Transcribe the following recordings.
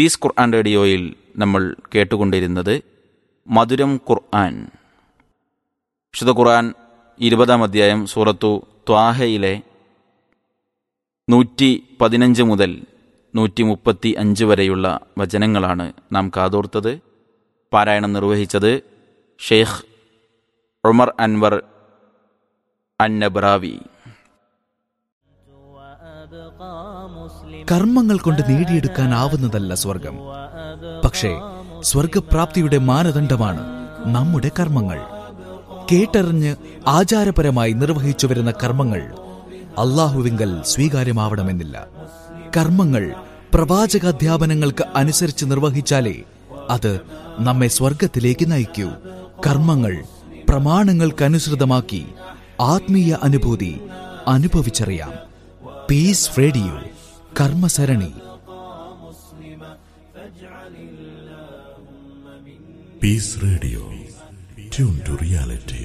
Piece ഖുർആൻ റേഡിയോയിൽ നമ്മൾ കേട്ടുകൊണ്ടിരുന്നത് മധുരം ഖുർആൻ വിശുദ്ധ ഖുർആൻ ഇരുപതാം അധ്യായം സൂറത്തു ത്വാഹയിലെ നൂറ്റി പതിനഞ്ച് മുതൽ നൂറ്റി മുപ്പത്തി അഞ്ച് വരെയുള്ള വചനങ്ങളാണ് നാം കാതോർത്തത് പാരായണം നിർവഹിച്ചത് ഷെയ്ഖ് ഉമർ അൻവർ അന്നബ്രാവി കർമ്മങ്ങൾ കൊണ്ട് നേടിയെടുക്കാനാവുന്നതല്ല സ്വർഗം പക്ഷേ സ്വർഗപ്രാപ്തിയുടെ മാനദണ്ഡമാണ് നമ്മുടെ കർമ്മങ്ങൾ കേട്ടറിഞ്ഞ് ആചാരപരമായി നിർവഹിച്ചു വരുന്ന കർമ്മങ്ങൾ അള്ളാഹുവിങ്കൽ സ്വീകാര്യമാവണമെന്നില്ല കർമ്മങ്ങൾ പ്രവാചകാധ്യാപനങ്ങൾക്ക് അനുസരിച്ച് നിർവഹിച്ചാലേ അത് നമ്മെ സ്വർഗത്തിലേക്ക് നയിക്കൂ കർമ്മങ്ങൾ പ്രമാണങ്ങൾക്കനുസൃതമാക്കി ആത്മീയ അനുഭൂതി അനുഭവിച്ചറിയാം പീസ് റേഡിയോ കർമ്മസരണി Peace Radio. Tune to reality.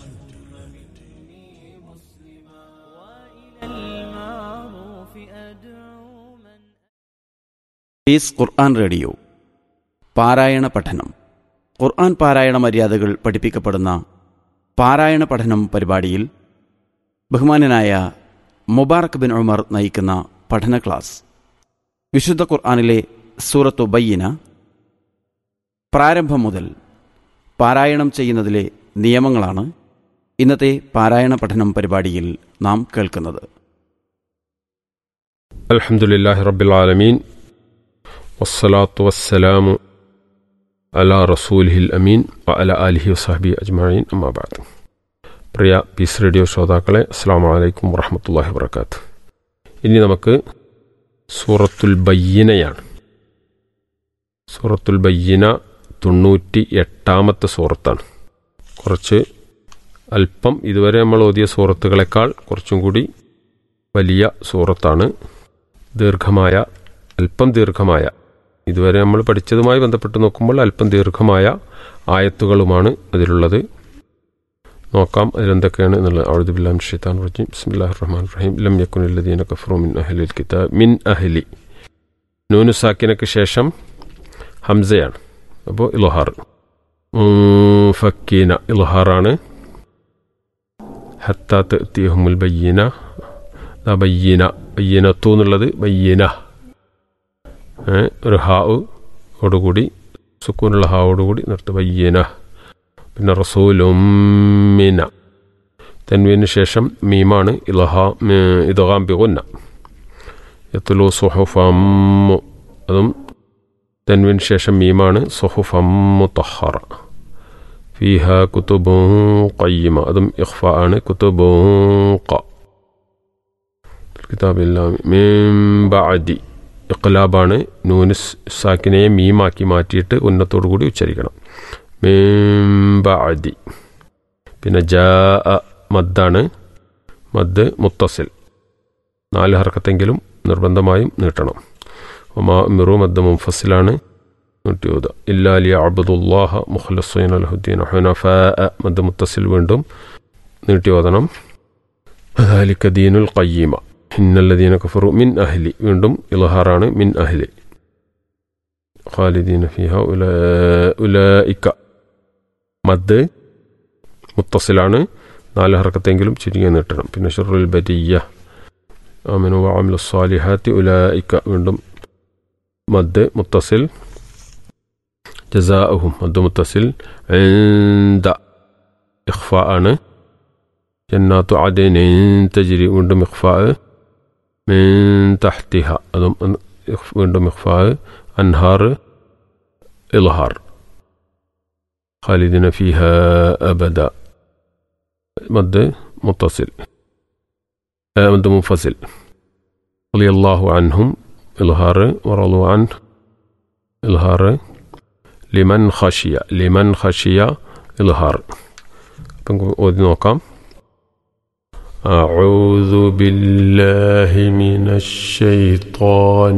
Peace ഖുർആൻ റേഡിയോ പാരായണ പഠനം ഖുർആൻ പാരായണ മര്യാദകൾ പഠിപ്പിക്കപ്പെടുന്ന പാരായണ പഠനം പരിപാടിയിൽ ബഹുമാനനായ മുബാറക് ബിൻ ഉമർ നയിക്കുന്ന പഠന ക്ലാസ് വിശുദ്ധ ഖുർആനിലെ സൂറത്തു ബയ്യന പ്രാരംഭം മുതൽ പാരായണം ചെയ്യുന്നതിലെ നിയമങ്ങളാണ് ഇന്നത്തെ പാരായണ പഠനം പരിപാടിയിൽ നാം കേൾക്കുന്നത് الحمد لله رب العالمين والصلاة والسلام على رسوله الأمين وعلى آله وصحبه أجمعين أما بعد പ്രിയ പീസ് റേഡിയോ ശ്രോതാക്കളെ അസ്സാം വലൈക്കും വറഹമത്തല്ലാഹി വർക്കാത്ത് ഇനി നമുക്ക് സൂറത്തുൽ ബയ്യനയാണ് സൂറത്തുൽ ബയ്യന തൊണ്ണൂറ്റി എട്ടാമത്തെ സൂറത്താണ് കുറച്ച് അല്പം ഇതുവരെ നമ്മൾ ഓതിയ സൂറത്തുകളെക്കാൾ കുറച്ചും കൂടി വലിയ സൂറത്താണ് ദീർഘമായ അല്പം ദീർഘമായ ഇതുവരെ നമ്മൾ പഠിച്ചതുമായി ബന്ധപ്പെട്ട് നോക്കുമ്പോൾ അല്പം ദീർഘമായ ആയത്തുകളുമാണ് അതിലുള്ളത് നോക്കാം അതിലെന്തൊക്കെയാണ് എന്നുള്ളത് ഔദുബില്ലാം ഷെയ്ത്താൻ റജീം ബിസ്മില്ലാഹി റഹ്മാൻ റഹീം ലം യക്കുനില്ലദീന കഫറു മിൻ അഹ്ലിൽ കിതാബ് മിൻ അഹ്ലി നൂനു സാക്കിനക്ക് ശേഷം ഹംസയാണ് അപ്പോൾ ഇലഹാർ ഫക്കീന ഇലഹാറാണ് ഹത്താ തെത്തിയഹുമുൽ ബയ്യീന ദാ ബയ്യീന ബയ്യനത്തു എന്നുള്ളത് ബയ്യീന ഏ, ഒരു ഹാവ് ഓടുകൂടി സുക്കൂനുള്ള ഹാവോടുകൂടി നിർത്ത് ബയ്യീന പിന്നെ റസൂലുമിന തെൻവീന് ശേഷം മീമാണ് ഇലഹാ ഇതഹാം ബിഗുന്ന യത്തുലു സുഹുഫമ്മു അതും തെൻവിന് ശേഷം മീമാണ് സുഹുഫമ്മു തഹറ ഫീഹ കുത്തുബു കയ്യമ അതും ഇഖ്ഫ ആണ് കുത്തുബു ക കിതാബില്ലാം മീം ബഅദി ഇഖ്ലാബാണ് നൂന് സാക്കിനെ മീമാക്കി മാറ്റിയിട്ട് ഉന്നത്തോടു കൂടി ഉച്ചരിക്കണം മീം ബഅദി പിന്നെ ജാ മദ്ദാണ് മദ് മുത്തസിൽ നാല് ഹർക്കത്തെങ്കിലും നിർബന്ധമായും നീട്ടണം ഒമാ മിറു മദ് മുംഫസിലാണ് നൂറ്റി ഓത് ഇല്ലാലി അബ്ദുല്ലാഹ മുഖ്ലസൈൻ അൽഹുദ്ദീൻ ഹുനഫ മദ് മുത്തസിൽ വീണ്ടും നീട്ടി ഓതണം ذلك دين القيمة إن الذين كفروا من أهلي വീണ്ടും ഇൽഹാറാണ് മിൻ അഹ്ലി ഖാലിദീന ഫിഹ ഉലൈക മദ് മുത്തസിലാണ് നാല് ഹർക്കത്തെങ്കിലും ചുരുങ്ങി നീട്ടണം പിന്നെ ഷുറുൽ ബരിയ ആമിനു വഅമിലു സ്വാലിഹാത്തി ഉലൈക വീണ്ടും മദ് മുത്തസിൽ ജസാഅഹും മദ് മുത്തസിൽ عند ഇഖ്ഫാ ആണ് ജന്നാത്തു അദൻ തജ്രി വീണ്ടും ഇഖ്ഫാ മിൻ തഹ്തിഹ അതും വീണ്ടും ഇഖ്ഫാ അൻഹാർ ഇൽഹാർ خالدين فيها أبدا مد متصل آه، مد منفصل رضي الله عنهم إظهار ورضوا عنه إظهار لمن خشي لمن خشي إظهار ഓതി നോക്കാം أعوذ بالله من الشيطان